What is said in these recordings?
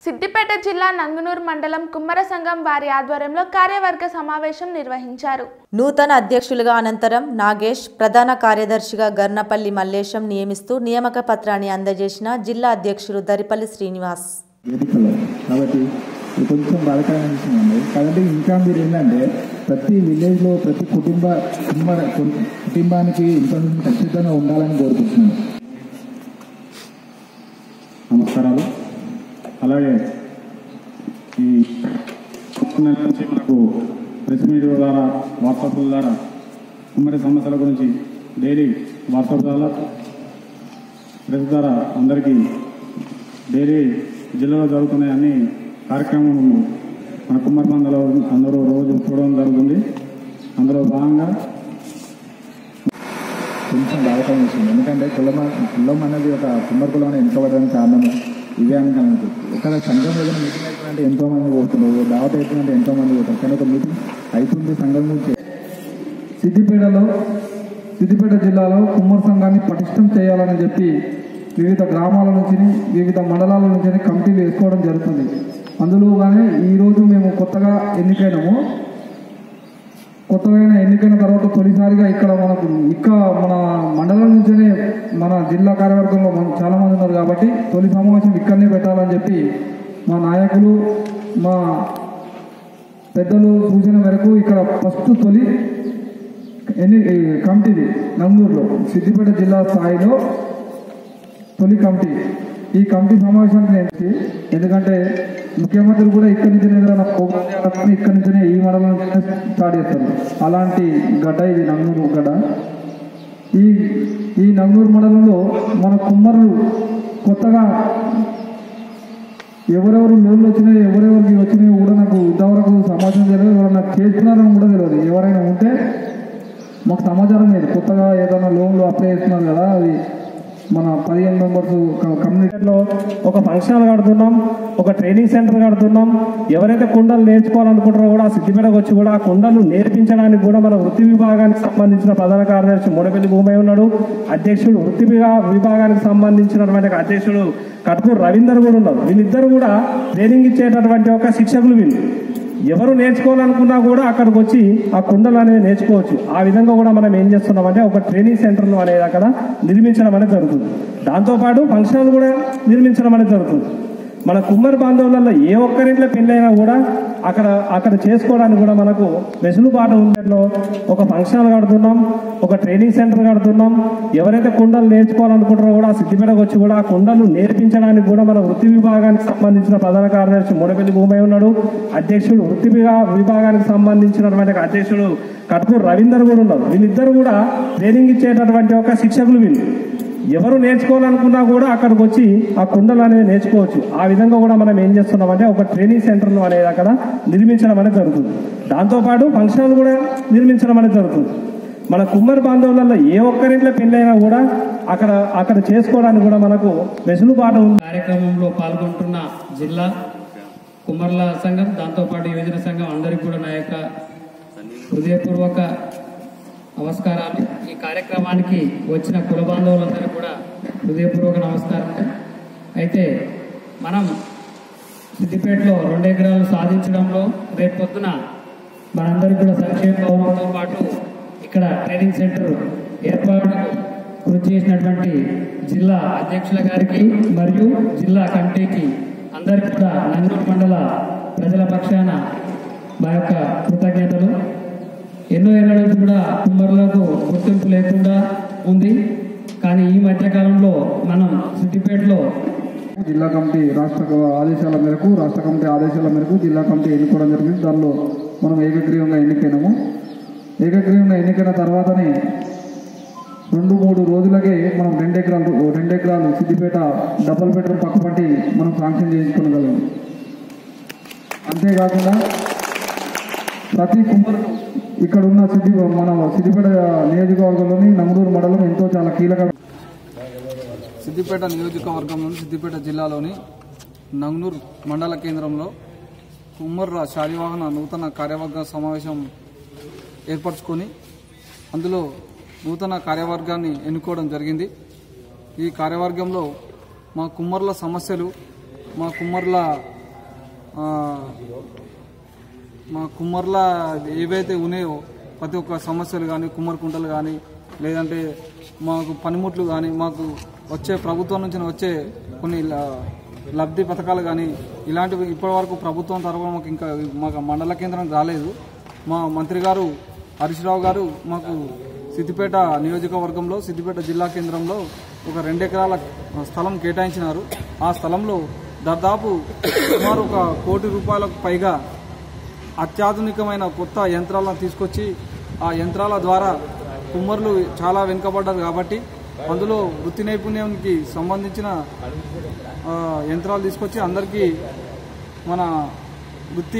సిద్దిపేట జిల్లా నంగునూరు మండలం కుమ్మర సంఘం వారి ఆధ్వర్యంలో కార్యవర్గ సమావేశం నిర్వహించారు నూతన అధ్యక్షులుగా అనంతరం నాగేష్ ప్రధాన కార్యదర్శిగా గర్నపల్లి మల్లేశం నియమిస్తూ నియామక పత్రాన్ని అందజేసిన జిల్లా అధ్యక్షులు దరిపల్లి శ్రీనివాస్ వేదికలో కాబట్టి ఇది కొంచెం బాధకరమైన విషయం అండి కాబట్టి ఇంకా మీరు ఏంటంటే ప్రతి విలేజ్లో ప్రతి కుటుంబ కుటుంబ కుటుంబానికి ఇన్ఫర్మేషన్ ఖచ్చితంగా ఉండాలని కోరుకుంటున్నాను నమస్కారాలు అలాగే ఈ నెల నుంచి మనకు ప్రెస్ మీడియా ద్వారా వాట్సాప్ ద్వారా ఉమ్మడి సమస్యల గురించి డైలీ వాట్సాప్ ద్వారా ప్రెస్ ద్వారా అందరికీ డైలీ జిల్లాలో జరుగుతున్న అన్ని కార్యక్రమం మన కుమ్మరి మందలో అందరూ రోజు చూడడం జరుగుతుంది అందులో భాగంగా కొంచెం బాధకరమైన విషయం ఎందుకంటే కులం కులం అనేది ఒక కుమ్మరి కులం ఎన్నుకోవడానికి కారణం ఇదే అని అనుకో ఇక్కడ సంఘం ఏదైనా మీటింగ్ అవుతుందంటే ఎంతో మంది పోతున్నారు దావత్ అవుతుందంటే ఎంతో మంది పోతారు కానీ ఒక మీటింగ్ అవుతుంది సంఘం నుంచి సిద్దిపేటలో సిద్దిపేట జిల్లాలో కుమ్మరి సంఘాన్ని పటిష్టం చేయాలని చెప్పి వివిధ గ్రామాల నుంచి వివిధ మండలాల నుంచి కమిటీలు వేసుకోవడం జరుగుతుంది అందులో కానీ ఈరోజు మేము కొత్తగా ఎన్నికైనాము కొత్తగా ఎన్నికైన తర్వాత తొలిసారిగా ఇక్కడ మనకు ఇక్కడ మన మండలం నుంచే మన జిల్లా కార్యవర్గంలో మన చాలా మంది ఉన్నారు కాబట్టి తొలి సమావేశం ఇక్కడనే పెట్టాలని చెప్పి మా నాయకులు మా పెద్దలు సూచన మేరకు ఇక్కడ ఫస్ట్ తొలి ఎన్ని ఈ కమిటీది నంగూరులో సిద్దిపేట జిల్లా స్థాయిలో తొలి కమిటీ ఈ కమిటీ సమావేశానికి నేను ఎందుకంటే ముఖ్యమంత్రి కూడా ఇక్కడి నుంచి ఏదైనా ప్రోగ్రామ్ చేయాలని ఇక్కడి నుంచే ఈ మండలం నుంచే స్టార్ట్ చేస్తారు అలాంటి గడ్డ ఇది నంగూరు గడ్డ ఈ ఈ నంగూరు మండలంలో మన కుమ్మరులు కొత్తగా ఎవరెవరు లోన్లు వచ్చినాయి ఎవరెవరికి వచ్చినాయో కూడా నాకు ఇంతవరకు సమాచారం తెలియదు ఎవరైనా చేస్తున్నారని కూడా తెలియదు ఎవరైనా ఉంటే మాకు సమాచారం లేదు కొత్తగా ఏదైనా లోన్లు అప్లై చేస్తున్నారు కదా అది మన పదిహేను మెంబర్స్ కమ్యూనిటీ లో ఒక ఫంక్షన్ కడుతున్నాం ఒక ట్రైనింగ్ సెంటర్ కడుతున్నాం ఎవరైతే కుండలు నేర్చుకోవాలనుకుంటారో కూడా సిద్దిపేటకు వచ్చి కూడా ఆ కుండలు నేర్పించడానికి కూడా మన వృత్తి విభాగానికి సంబంధించిన ప్రధాన కార్యదర్శి మూడపల్లి భూమయ్య ఉన్నాడు అధ్యక్షుడు వృత్తి విభా- విభాగానికి సంబంధించినటువంటి ఒక అధ్యక్షుడు కట్కూరు రవీందర్ కూడా ఉన్నారు వీళ్ళిద్దరు కూడా ట్రైనింగ్ ఇచ్చేటటువంటి ఒక శిక్షకులు వీళ్ళు ఎవరు నేర్చుకోవాలనుకున్నా కూడా అక్కడికి వచ్చి ఆ కుండలు అనేది నేర్చుకోవచ్చు ఆ విధంగా కూడా మనం ఏం చేస్తున్నామంటే ఒక ట్రైనింగ్ సెంటర్లు అనేది అక్కడ నిర్మించడం అనేది జరుగుతుంది దాంతోపాటు ఫంక్షన్లు కూడా నిర్మించడం అనేది జరుగుతుంది మన కుమ్మరి బాంధవులలో ఏ ఒక్కరింట్లో పెళ్ళైనా కూడా అక్కడ అక్కడ చేసుకోవడానికి కూడా మనకు వెసులుబాటు ఉండేట్లో ఒక ఫంక్షన్ కడుతున్నాం ఒక ట్రైనింగ్ సెంటర్ కడుతున్నాం ఎవరైతే కుండలు నేర్చుకోవాలనుకుంటారో కూడా ఆ సిద్దిపేటకు వచ్చి కూడా ఆ కుండలు నేర్పించడానికి కూడా మన వృత్తి విభాగానికి సంబంధించిన ప్రధాన కార్యదర్శి మూడపల్లి భూమయ్య ఉన్నాడు అధ్యక్షుడు వృత్తి విభా- విభాగానికి సంబంధించినటువంటి ఒక అధ్యక్షుడు కట్కూరు రవీందర్ కూడా ఉన్నారు వీళ్ళిద్దరు కూడా ట్రైనింగ్ ఇచ్చేటటువంటి ఒక శిక్షకులు వీళ్ళు ఎవరు నేర్చుకోవాలనుకున్నా కూడా అక్కడికి వచ్చి ఆ కుండలు అనేది నేర్చుకోవచ్చు ఆ విధంగా కూడా మనం ఏం చేస్తున్నామంటే ఒక ట్రైనింగ్ సెంటర్లు అనేది అక్కడ నిర్మించడం అనేది జరుగుతుంది దాంతోపాటు ఫంక్షన్లు కూడా నిర్మించడం అనేది జరుగుతుంది మన కుమ్మరి బాంధవులలో ఏ ఒక్కరింట్లో పెళ్ళైనా కూడా అక్కడ అక్కడ చేసుకోవడానికి కూడా మనకు వెసులుబాటు ఉంది కార్యక్రమంలో పాల్గొంటున్న జిల్లా కుమ్మర్ల సంఘం దాంతోపాటు యువజన సంఘం అందరికీ కూడా నా యొక్క హృదయపూర్వక నమస్కారాలు ఈ కార్యక్రమానికి వచ్చిన కుల బాంధవులందరూ కూడా హృదయపూర్వక నమస్కారం అయితే మనం సిద్దిపేటలో రెండు ఎకరాలు సాధించడంలో రేపు పొద్దున మనందరికీ కూడా సంక్షేమ భవనంతో పాటు ఇక్కడ ట్రైనింగ్ సెంటర్ ఏర్పాటుకు కృషి చేసినటువంటి జిల్లా అధ్యక్షుల గారికి మరియు జిల్లా కమిటీకి అందరికీ కూడా నంగూరు మండల ప్రజల పక్షాన మా యొక్క కృతజ్ఞతలు ఎన్నో ఏళ్ల నుంచి కూడా కుమ్మరులకు గుర్తింపు లేకుండా ఉంది కానీ ఈ మధ్య కాలంలో మనం సిద్దిపేటలో జిల్లా కమిటీ రాష్ట్ర ఆదేశాల మేరకు రాష్ట్ర కమిటీ ఆదేశాల మేరకు జిల్లా కమిటీ ఎన్నుకోవడం జరిగింది దానిలో మనం ఏకగ్రీవంగా ఎన్నికైనాము ఏకగ్రీవంగా ఎన్నికైన తర్వాతనే రెండు మూడు రోజులకే మనం రెండు ఎకరాలు రెండు ఎకరాలు సిద్దిపేట డబల్ బెడ్రూమ్ పక్కపట్టి మనం శాంక్షన్ చేయించుకోగలం అంతేకాకుండా ప్రతి కుమ్మరుడు ఇక్కడ ఉన్న సిద్ధి మన సిద్దిపేట నియోజకవర్గంలోని నంగూరు మండలం ఎంతో చాలా కీలక సిద్దిపేట నియోజకవర్గంలోని సిద్దిపేట జిల్లాలోని నంగనూర్ మండల కేంద్రంలో కుమ్మర్ర శాలివాహన నూతన కార్యవర్గ సమావేశం ఏర్పరచుకొని అందులో నూతన కార్యవర్గాన్ని ఎన్నుకోవడం జరిగింది ఈ కార్యవర్గంలో మా కుమ్మర్ల సమస్యలు మా కుమ్మర్ల ఆ, మా కుమ్మర్ల ఏవైతే ఉన్నాయో ప్రతి ఒక్క సమస్యలు కానీ కుమ్మరి కుంటలు కానీ లేదంటే మాకు పనిముట్లు కానీ మాకు వచ్చే ప్రభుత్వం నుంచి వచ్చే కొన్ని ల- లబ్ధి పథకాలు కానీ ఇలాంటివి ఇప్పటివరకు ప్రభుత్వం తరఫున మాకు ఇంకా మాకు మండల కేంద్రం రాలేదు మా మంత్రి గారు హరీష్ రావు గారు మాకు సిద్దిపేట నియోజకవర్గంలో సిద్దిపేట జిల్లా కేంద్రంలో ఒక రెండు ఎకరాల స్థలం కేటాయించినారు ఆ స్థలంలో దాదాపు సుమారు ఒక కోటి రూపాయలకు పైగా అత్యాధునికమైన కొత్త యంత్రాలను తీసుకొచ్చి ఆ యంత్రాల ద్వారా కుమ్మర్లు చాలా వెనుకబడ్డారు కాబట్టి అందులో వృత్తి నైపుణ్యానికి సంబంధించిన ఆ, యంత్రాలు తీసుకొచ్చి అందరికీ మన వృత్తి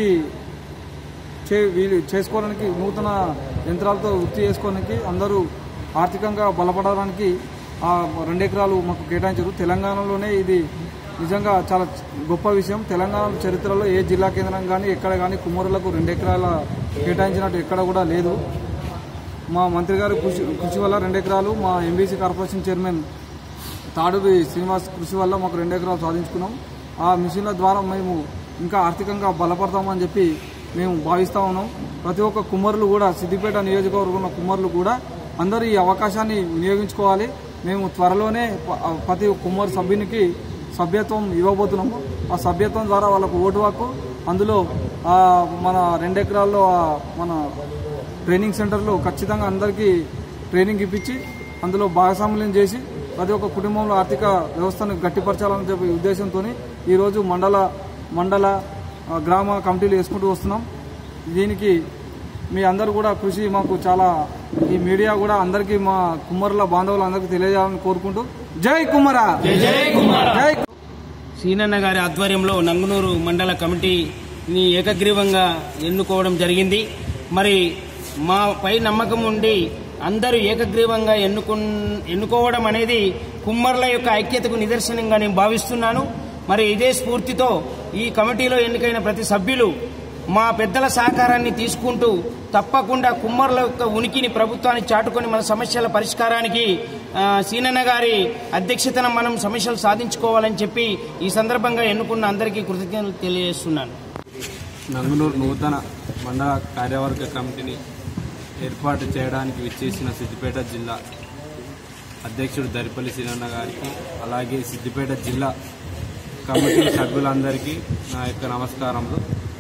చే వీలు చేసుకోవడానికి నూతన యంత్రాలతో వృత్తి చేసుకోవడానికి అందరూ ఆర్థికంగా బలపడడానికి ఆ రెండు ఎకరాలు మాకు కేటాయించారు తెలంగాణలోనే ఇది నిజంగా చాలా గొప్ప విషయం తెలంగాణ చరిత్రలో ఏ జిల్లా కేంద్రం కానీ ఎక్కడ కానీ కుమ్మరులకు రెండు ఎకరాల కేటాయించినట్టు ఎక్కడ కూడా లేదు మా మంత్రి గారి కృషి కృషి వల్ల రెండు ఎకరాలు మా ఎంబీసీ కార్పొరేషన్ చైర్మన్ తాడువి శ్రీనివాస్ కృషి వల్ల మాకు రెండు ఎకరాలు సాధించుకున్నాం ఆ మిషన్ల ద్వారా మేము ఇంకా ఆర్థికంగా బలపడతామని చెప్పి మేము భావిస్తా ఉన్నాం ప్రతి ఒక్క కుమ్మరులు కూడా సిద్దిపేట నియోజకవర్గం ఉన్న కుమ్మరులు కూడా అందరూ ఈ అవకాశాన్ని వినియోగించుకోవాలి మేము త్వరలోనే ప- ప్రతి కుమ్మరు సభ్యునికి సభ్యత్వం ఇవ్వబోతున్నాము ఆ సభ్యత్వం ద్వారా వాళ్ళకు ఓటు హక్కు అందులో ఆ, మన రెండు ఎకరాల్లో ఆ, మన ట్రైనింగ్ సెంటర్లో ఖచ్చితంగా అందరికీ ట్రైనింగ్ ఇప్పించి అందులో భాగస్వామ్యం చేసి ప్రతి ఒక్క కుటుంబంలో ఆర్థిక వ్యవస్థను గట్టిపరచాలని చెప్పి ఉద్దేశంతో ఈరోజు మండల మండల ఆ, గ్రామ కమిటీలు వేసుకుంటూ వస్తున్నాం దీనికి మీ అందరూ కూడా కృషి మాకు చాలా ఈ మీడియా కూడా అందరికీ మా కుమ్మరుల బాంధవులు అందరికీ తెలియజేయాలని కోరుకుంటూ జై కుమ్మరా జై సీనన్న గారి ఆధ్వర్యంలో నంగునూరు మండల కమిటీని ఏకగ్రీవంగా ఎన్నుకోవడం జరిగింది మరి మా పై నమ్మకం ఉండి అందరూ ఏకగ్రీవంగా ఎన్నుకు ఎన్నుకోవడం అనేది కుమ్మర్ల యొక్క ఐక్యతకు నిదర్శనంగా నేను భావిస్తున్నాను మరి ఇదే స్ఫూర్తితో ఈ కమిటీలో ఎన్నికైన ప్రతి సభ్యులు మా పెద్దల సహకారాన్ని తీసుకుంటూ తప్పకుండా కుమ్మర్ల యొక్క ఉనికిని ప్రభుత్వాన్ని చాటుకొని మన సమస్యల పరిష్కారానికి ఆ, సీనన్న గారి అధ్యక్షతన మనం సమస్యలు సాధించుకోవాలని చెప్పి ఈ సందర్భంగా ఎన్నుకున్న అందరికీ కృతజ్ఞతలు తెలియజేస్తున్నాను నంగునూరు నూతన మండల కార్యవర్గ కమిటీని ఏర్పాటు చేయడానికి విచ్చేసిన సిద్దిపేట జిల్లా అధ్యక్షుడు దరిపల్లి సీనన్న గారికి అలాగే సిద్దిపేట జిల్లా కమిటీ సభ్యులందరికీ నా యొక్క నమస్కారములు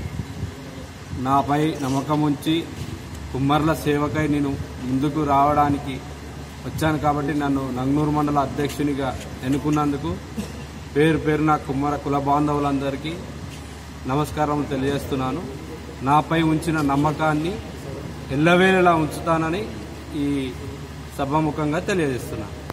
నాపై నమ్మకం ఉంచి కుమ్మర్ల సేవకై నేను ముందుకు రావడానికి వచ్చాను కాబట్టి నన్ను నంగనూరు మండల అధ్యక్షునిగా ఎన్నుకున్నందుకు పేరు పేరు నా కుమ్మర కుల బాంధవులందరికీ నమస్కారం తెలియజేస్తున్నాను నాపై ఉంచిన నమ్మకాన్ని ఎల్లవేళలా ఉంచుతానని ఈ సభాముఖంగా తెలియజేస్తున్నాను